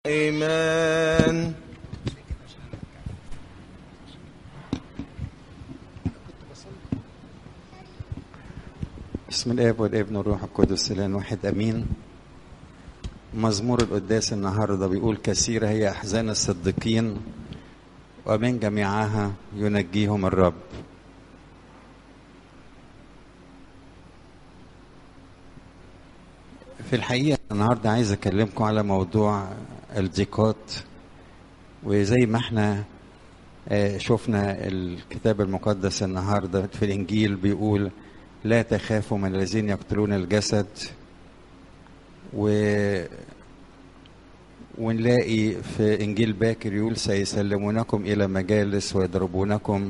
Amen. بسم الاب والابن والروح القدس الان واحد امين مزمور القداس النهارده بيقول كثيره هي احزان الصديقين ومن جميعها ينجيهم الرب في الحقيقه النهارده عايز اكلمكم على موضوع الضيقات وزي ما احنا آه، شفنا الكتاب المقدس النهارده في الانجيل بيقول لا تخافوا من الذين يقتلون الجسد و ونلاقي في انجيل باكر يقول سيسلمونكم الى مجالس ويضربونكم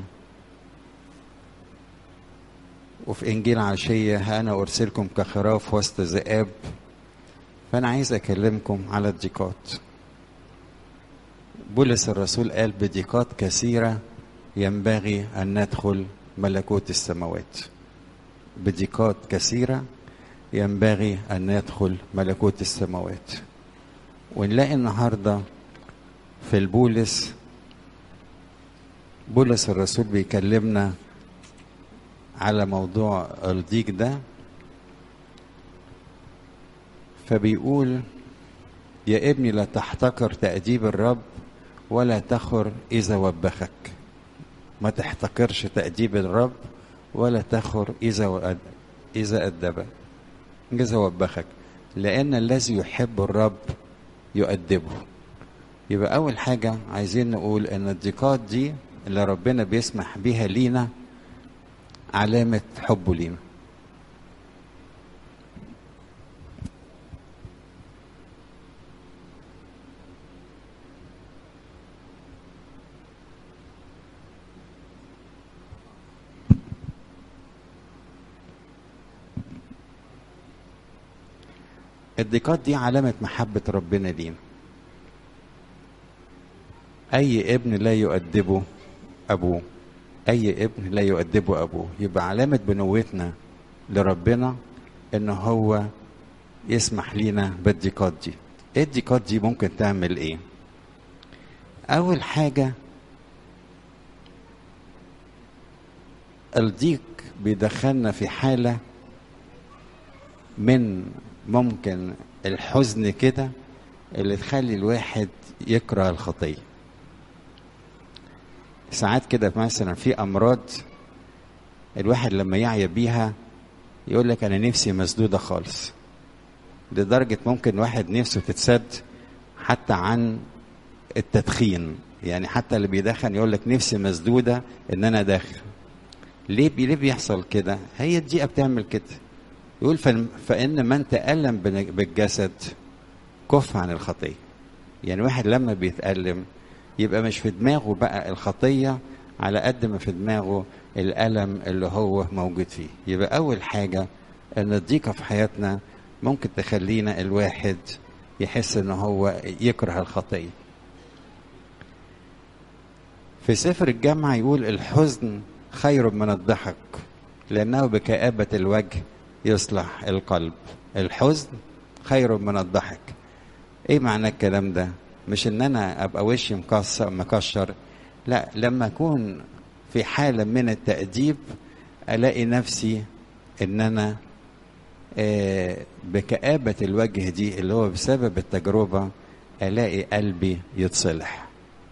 وفي انجيل عشيه ها انا ارسلكم كخراف وسط ذئاب فانا عايز اكلمكم على الضيقات بولس الرسول قال بضيقات كثيره ينبغي ان ندخل ملكوت السماوات بضيقات كثيرة ينبغي أن ندخل ملكوت السماوات ونلاقي النهاردة في البولس بولس الرسول بيكلمنا على موضوع الضيق ده فبيقول يا ابني لا تحتقر تأديب الرب ولا تخر إذا وبخك ما تحتقرش تأديب الرب ولا تخر إذا وأد... إذا أدبك إذا وبخك لأن الذي يحب الرب يؤدبه يبقى أول حاجة عايزين نقول إن الضيقات دي اللي ربنا بيسمح بيها لينا علامة حبه لينا الضيقات دي علامة محبة ربنا لينا أي ابن لا يؤدبه أبوه أي ابن لا يؤدبه أبوه يبقى علامة بنوتنا لربنا إن هو يسمح لينا بالضيقات دي إيه الضيقات دي ممكن تعمل إيه أول حاجة الضيق بيدخلنا في حالة من ممكن الحزن كده اللي تخلي الواحد يكره الخطيه ساعات كده مثلا في امراض الواحد لما يعيا بيها يقول لك انا نفسي مسدوده خالص لدرجه ممكن واحد نفسه تتسد حتى عن التدخين يعني حتى اللي بيدخن يقول لك نفسي مسدوده ان انا ادخن ليه بي- ليه بيحصل كده هي الدقيقه بتعمل كده يقول فن- فإن من تألم بن- بالجسد كف عن الخطية يعني واحد لما بيتألم يبقى مش في دماغه بقى الخطية على قد ما في دماغه الألم اللي هو موجود فيه يبقى أول حاجة إن الضيقة في حياتنا ممكن تخلينا الواحد يحس إن هو يكره الخطية في سفر الجامعة يقول الحزن خير من الضحك لأنه بكآبة الوجه يصلح القلب الحزن خير من الضحك ايه معنى الكلام ده مش ان انا ابقى وشي مكسر مكشر لا لما اكون في حالة من التأديب الاقي نفسي ان انا آه، بكآبة الوجه دي اللي هو بسبب التجربة الاقي قلبي يتصلح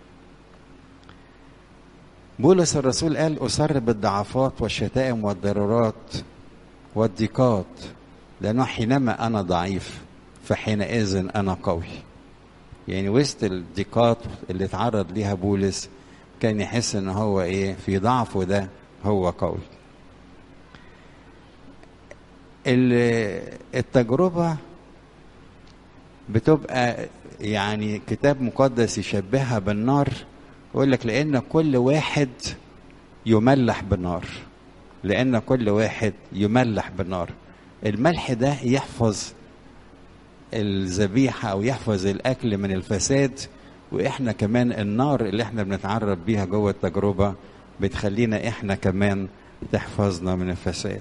بولس الرسول قال أسر بالضعفات والشتائم والضرورات والضيقات لأنه حينما أنا ضعيف فحينئذ أنا قوي يعني وسط الضيقات اللي اتعرض ليها بولس كان يحس ان هو ايه في ضعفه ده هو قوي ال- التجربة بتبقى يعني كتاب مقدس يشبهها بالنار يقول لك لأن كل واحد يملح بالنار لأن كل واحد يملح بالنار الملح ده يحفظ الذبيحة أو يحفظ الأكل من الفساد وإحنا كمان النار اللي إحنا بنتعرض بيها جوه التجربة بتخلينا إحنا كمان تحفظنا من الفساد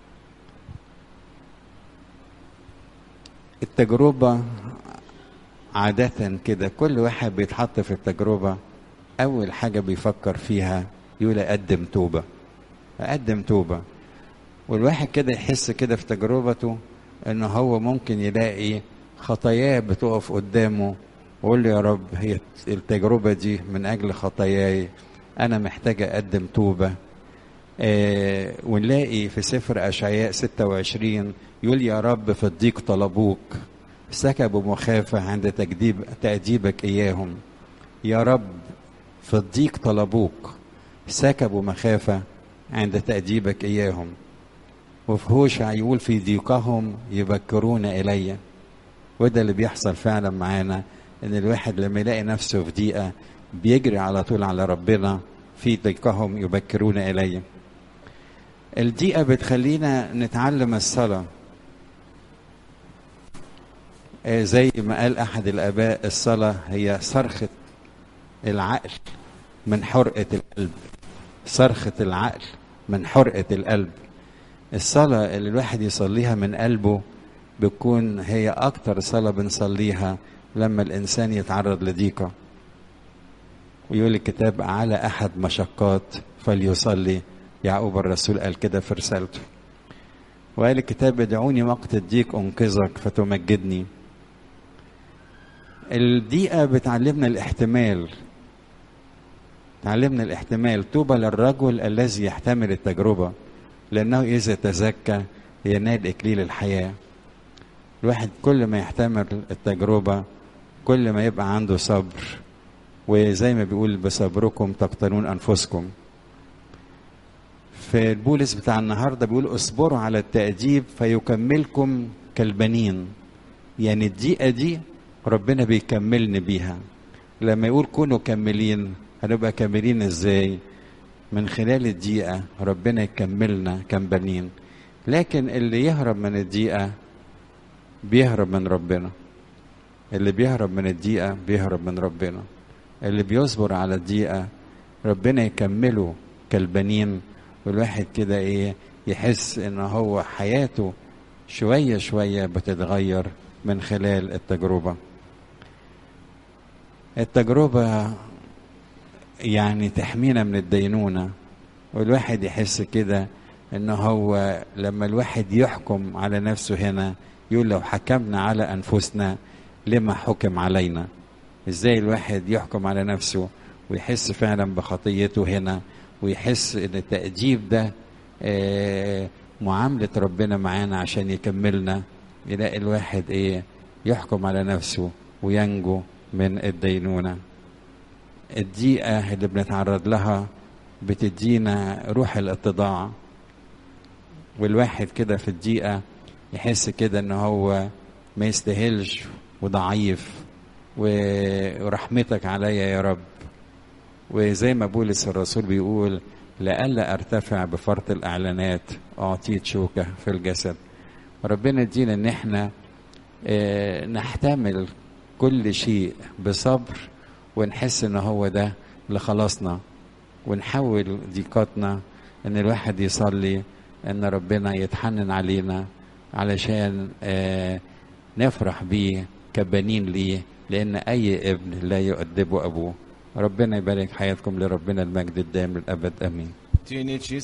التجربة عادة كده كل واحد بيتحط في التجربة أول حاجة بيفكر فيها يقول أقدم توبة أقدم توبة والواحد كده يحس كده في تجربته إنه هو ممكن يلاقي خطاياه بتقف قدامه ويقول له يا رب هي التجربة دي من أجل خطاياي أنا محتاج أقدم توبة آه ونلاقي في سفر أشعياء 26 يقول يا رب في الضيق طلبوك سكبوا مخافة عند تجديب تأديبك إياهم يا رب في الضيق طلبوك سكبوا مخافة عند تأديبك إياهم وفي هوشع يقول في ضيقهم يبكرون إلي وده اللي بيحصل فعلا معانا إن الواحد لما يلاقي نفسه في ضيقة بيجري على طول على ربنا في ضيقهم يبكرون إلي الضيقة بتخلينا نتعلم الصلاة زي ما قال أحد الآباء الصلاة هي صرخة العقل من حرقة القلب صرخة العقل من حرقة القلب الصلاة اللي الواحد يصليها من قلبه بتكون هي أكتر صلاة بنصليها لما الإنسان يتعرض لضيقة ويقول الكتاب على أحد مشقات فليصلي يعقوب الرسول قال كده في رسالته وقال الكتاب ادعوني وقت الضيق أنقذك فتمجدني الضيقة بتعلمنا الاحتمال تعلمنا الاحتمال طوبى للرجل الذي يحتمل التجربة لأنه إذا تزكى ينال إكليل الحياة الواحد كل ما يحتمل التجربة كل ما يبقى عنده صبر وزي ما بيقول بصبركم تقتلون أنفسكم في البولس بتاع النهارده بيقول اصبروا على التأديب فيكملكم كالبنين يعني الدقيقة دي ربنا بيكملني بيها لما يقول كونوا كاملين هنبقى كاملين ازاي من خلال الدقيقة ربنا يكملنا كبنين لكن اللي يهرب من الدقيقة بيهرب من ربنا اللي بيهرب من الدقيقة بيهرب من ربنا اللي بيصبر على الدقيقة ربنا يكمله كالبنين والواحد كده ايه يحس ان هو حياته شوية شوية بتتغير من خلال التجربة التجربة يعني تحمينا من الدينونة والواحد يحس كده ان هو لما الواحد يحكم على نفسه هنا يقول لو حكمنا على انفسنا لما حكم علينا ازاي الواحد يحكم على نفسه ويحس فعلا بخطيته هنا ويحس ان التأديب ده آه معاملة ربنا معانا عشان يكملنا يلاقي الواحد ايه يحكم على نفسه وينجو من الدينونة الضيقة اللي بنتعرض لها بتدينا روح الاتضاع والواحد كده في الضيقة يحس كده ان هو ما يستاهلش وضعيف ورحمتك عليا يا رب وزي ما بولس الرسول بيقول لئلا ارتفع بفرط الاعلانات اعطيت شوكه في الجسد ربنا يدينا ان احنا اه نحتمل كل شيء بصبر ونحس ان هو ده لخلاصنا ونحول ضيقاتنا ان الواحد يصلي ان ربنا يتحنن علينا علشان اه نفرح بيه كبنين ليه لان اي ابن لا يؤدبه ابوه ربنا يبارك حياتكم لربنا المجد الدائم للابد امين